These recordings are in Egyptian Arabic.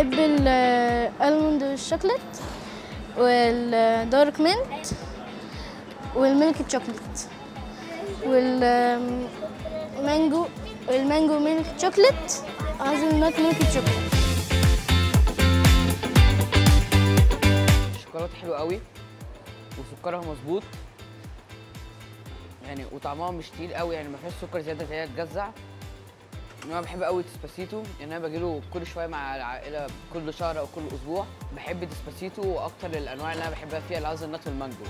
بحب الالموند والشوكليت والدارك مينت والميلك شوكليت والمانجو المانجو ميلك شوكليت هازل نوت ميلك شوكليت الشوكولاته حلوه قوي وسكرها مظبوط يعني وطعمها مش تقيل قوي يعني ما فيهاش سكر زياده فهي تجزع انا بحب قوي ديسباسيتو يعني انا باجيله كل شويه مع العائله كل شهر او كل اسبوع بحب ديسباسيتو واكتر الانواع اللي انا بحبها فيها الهازل نت والمانجو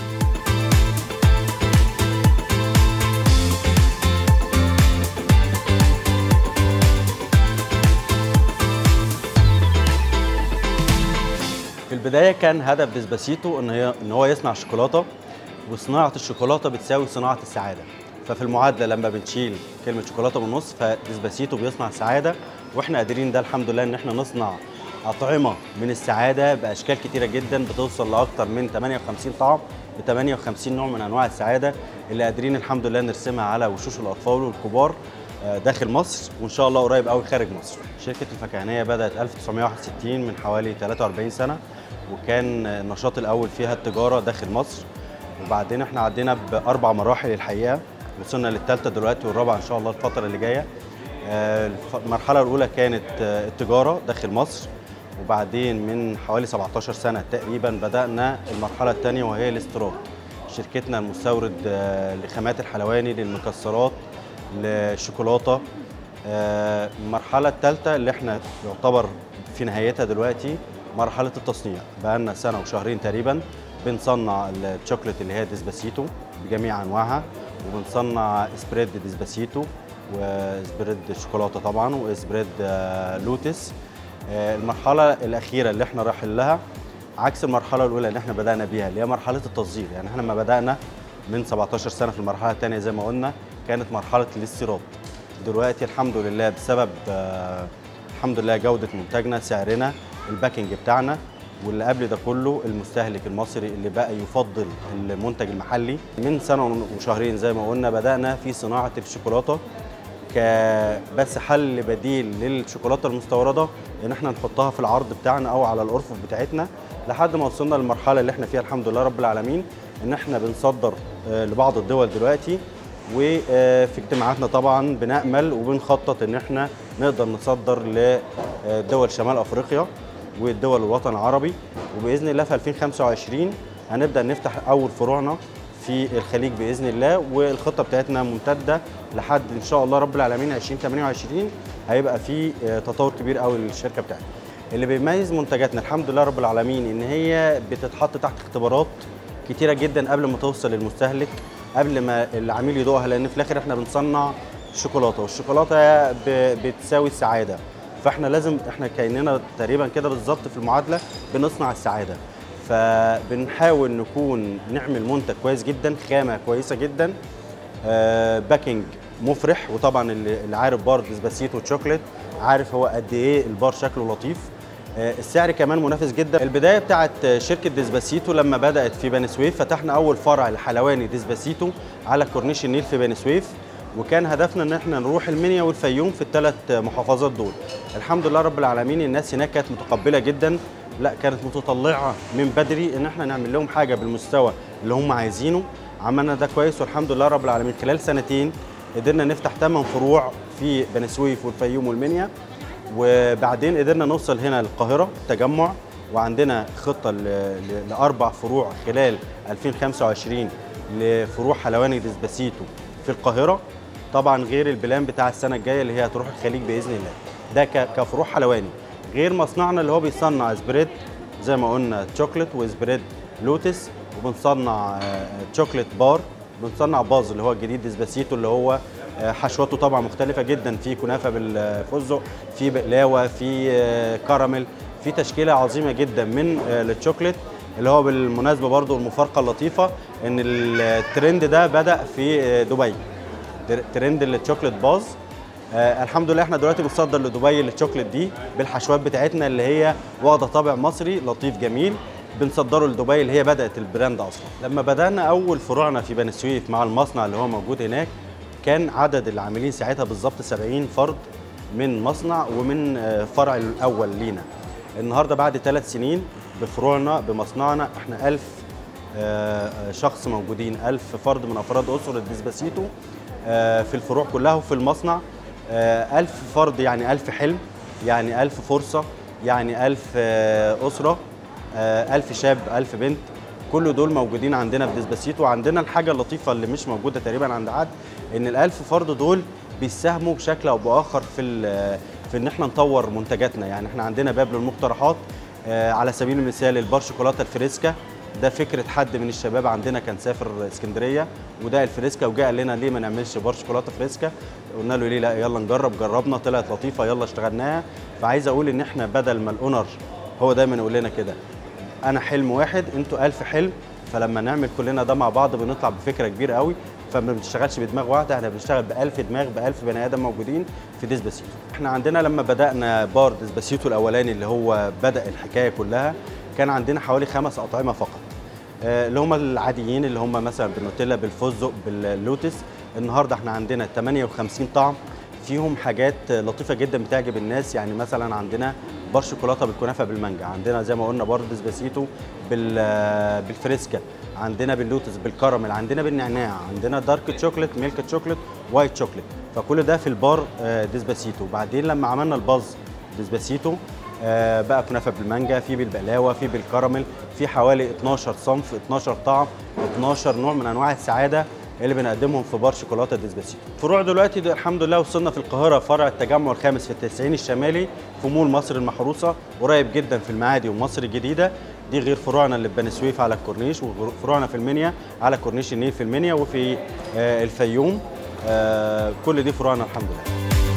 في البدايه كان هدف ديسباسيتو ان هي ان هو يصنع شوكولاته وصناعه الشوكولاته بتساوي صناعه السعاده ففي المعادله لما بنشيل كلمه شوكولاته من النص فديسباسيتو بيصنع السعاده واحنا قادرين ده الحمد لله ان احنا نصنع اطعمه من السعاده باشكال كتيره جدا بتوصل لاكثر من 58 طعم ب 58 نوع من انواع السعاده اللي قادرين الحمد لله نرسمها على وشوش الاطفال والكبار آه، داخل مصر وان شاء الله قريب قوي خارج مصر. شركه الفكهانيه بدات 1961 من حوالي 43 سنه وكان النشاط الاول فيها التجاره داخل مصر وبعدين احنا عدينا باربع مراحل الحقيقه وصلنا للثالثه دلوقتي والرابعه ان شاء الله الفتره اللي جايه. آه، الف- المرحله الاولى كانت آه، التجاره داخل مصر وبعدين من حوالي 17 سنه تقريبا بدانا المرحله الثانيه وهي الاستيراد. شركتنا المستورد آه، لخامات الحلواني للمكسرات للشوكولاته آه، المرحله الثالثه اللي احنا يعتبر في نهايتها دلوقتي مرحله التصنيع بقى لنا سنه وشهرين تقريبا بنصنع الشوكليت اللي هي ديسباسيتو بجميع انواعها وبنصنع اسبريد ديسباسيتو واسبريد شوكولاته طبعا واسبريد آه، لوتس آه، المرحله الاخيره اللي احنا رايحين لها عكس المرحله الاولى اللي احنا بدانا بيها اللي هي مرحله التصدير يعني احنا لما بدانا من 17 سنه في المرحله الثانيه زي ما قلنا كانت مرحله الاستيراد دلوقتي الحمد لله بسبب آه، الحمد لله جوده منتجنا سعرنا الباكينج بتاعنا واللي قبل ده كله المستهلك المصري اللي بقى يفضل المنتج المحلي من سنه وشهرين زي ما قلنا بدانا في صناعه الشوكولاته كبس حل بديل للشوكولاته المستورده ان احنا نحطها في العرض بتاعنا او على الارفف بتاعتنا لحد ما وصلنا للمرحله اللي احنا فيها الحمد لله رب العالمين ان احنا بنصدر آه، لبعض الدول دلوقتي وفي اجتماعاتنا طبعا بنامل وبنخطط ان احنا نقدر نصدر لدول شمال افريقيا والدول الوطن العربي وباذن الله في 2025 هنبدا نفتح اول فروعنا في الخليج باذن الله والخطه بتاعتنا ممتده لحد ان شاء الله رب العالمين 2028 هيبقى في آه، تطور كبير قوي للشركه بتاعتنا. اللي بيميز منتجاتنا الحمد لله رب العالمين ان هي بتتحط تحت اختبارات كتيره جدا قبل ما توصل للمستهلك قبل ما العميل يدوقها لان في الاخر احنا بنصنع شوكولاته والشوكولاته ب- بتساوي السعاده فاحنا لازم احنا كاننا تقريبا كده بالظبط في المعادله بنصنع السعاده فبنحاول نكون نعمل منتج كويس جدا خامه كويسه جدا آه، باكينج مفرح وطبعا اللي اللي عارف بار ديسباسيتو تشوكليت عارف هو قد ايه البار شكله لطيف آه، السعر كمان منافس جدا البدايه بتاعت شركه ديسباسيتو لما بدات في بني سويف فتحنا اول فرع لحلواني ديسباسيتو على كورنيش النيل في بني سويف وكان هدفنا ان احنا نروح المنيا والفيوم في الثلاث محافظات دول الحمد لله رب العالمين الناس هناك كانت متقبله جدا لا كانت متطلعه من بدري ان احنا نعمل لهم حاجه بالمستوى اللي هم عايزينه عملنا ده كويس والحمد لله رب العالمين خلال سنتين قدرنا نفتح 8 فروع في بني سويف والفيوم والمنيا وبعدين قدرنا نوصل هنا للقاهره التجمع وعندنا خطه ل- ل- لاربع فروع خلال 2025 لفروع حلواني ديسباسيتو في القاهره طبعا غير البلان بتاع السنه الجايه اللي هي هتروح الخليج باذن الله ده ك- كفروع حلواني غير مصنعنا اللي هو بيصنع سبريد زي ما قلنا شوكليت وسبريد لوتس وبنصنع آه، شوكليت بار بنصنع باز اللي هو الجديد ديسباسيتو اللي هو آه، حشوته طبعا مختلفه جدا في كنافه بالفستق في بقلاوه في آه، كراميل في تشكيله عظيمه جدا من آه، الشوكليت اللي هو بالمناسبه برضو المفارقه اللطيفه ان الترند ده بدا في آه، دبي در- ترند الشوكليت باز آه الحمد لله احنا دلوقتي بنصدر لدبي الشوكليت دي بالحشوات بتاعتنا اللي هي واخده طابع مصري لطيف جميل بنصدره لدبي اللي هي بدات البراند اصلا لما بدانا اول فروعنا في بني سويف مع المصنع اللي هو موجود هناك كان عدد العاملين ساعتها بالظبط 70 فرد من مصنع ومن آه، فرع الاول لينا النهارده بعد ثلاث سنين بفروعنا بمصنعنا احنا 1000 آه، آه، شخص موجودين 1000 فرد من افراد اسره ديسباسيتو آه، في الفروع كلها وفي المصنع آه، 1000 فرد يعني 1000 حلم يعني 1000 فرصه يعني 1000 آه، اسره آه، 1000 شاب 1000 بنت كل دول موجودين عندنا في ديسباسيتو وعندنا الحاجه اللطيفه اللي مش موجوده تقريبا عند حد ان ال1000 فرد دول بيساهموا بشكل او باخر في ال- في ان احنا نطور منتجاتنا يعني احنا عندنا باب للمقترحات آه، على سبيل المثال البار شوكولاته الفريسكا ده فكره حد من الشباب عندنا كان سافر اسكندريه وده الفريسكا وجاء قال لنا ليه ما نعملش بار شوكولاته فريسكا قلنا له ليه لا يلا نجرب جربنا طلعت لطيفه يلا اشتغلناها فعايز اقول ان احنا بدل ما الاونر هو دايما يقول لنا كده انا حلم واحد انتوا ألف حلم فلما نعمل كلنا ده مع بعض بنطلع بفكره كبيره قوي فما بنشتغلش بدماغ واحده احنا بنشتغل بألف دماغ بألف بني ادم موجودين في ديسباسيتو احنا عندنا لما بدانا بار ديسباسيتو الاولاني اللي هو بدا الحكايه كلها كان عندنا حوالي خمس اطعمه فقط آه، اللي هم العاديين اللي هم مثلا بالنوتيلا بالفستق باللوتس النهارده احنا عندنا 58 طعم فيهم حاجات لطيفه جدا بتعجب الناس يعني مثلا عندنا بار شوكولاته بالكنافه بالمانجا عندنا زي ما قلنا بار ديسباسيتو بال بالفريسكا عندنا باللوتس بالكراميل عندنا بالنعناع عندنا دارك شوكليت ميلك شوكليت وايت شوكليت فكل ده في البار آه، ديسباسيتو بعدين لما عملنا الباز ديسباسيتو آه، بقى كنافه بالمانجا في بالبقلاوه في بالكراميل في حوالي 12 صنف 12 طعم 12 نوع من انواع السعاده اللي بنقدمهم في بار شوكولاته ديسباسيتو فروع دلوقتي ده الحمد لله وصلنا في القاهره فرع التجمع الخامس في التسعين الشمالي في مول مصر المحروسه قريب جدا في المعادي ومصر الجديده دي غير فروعنا اللي في بني سويف على الكورنيش وفروعنا في المنيا على كورنيش النيل في المنيا وفي آه، الفيوم آه، كل دي فروعنا الحمد لله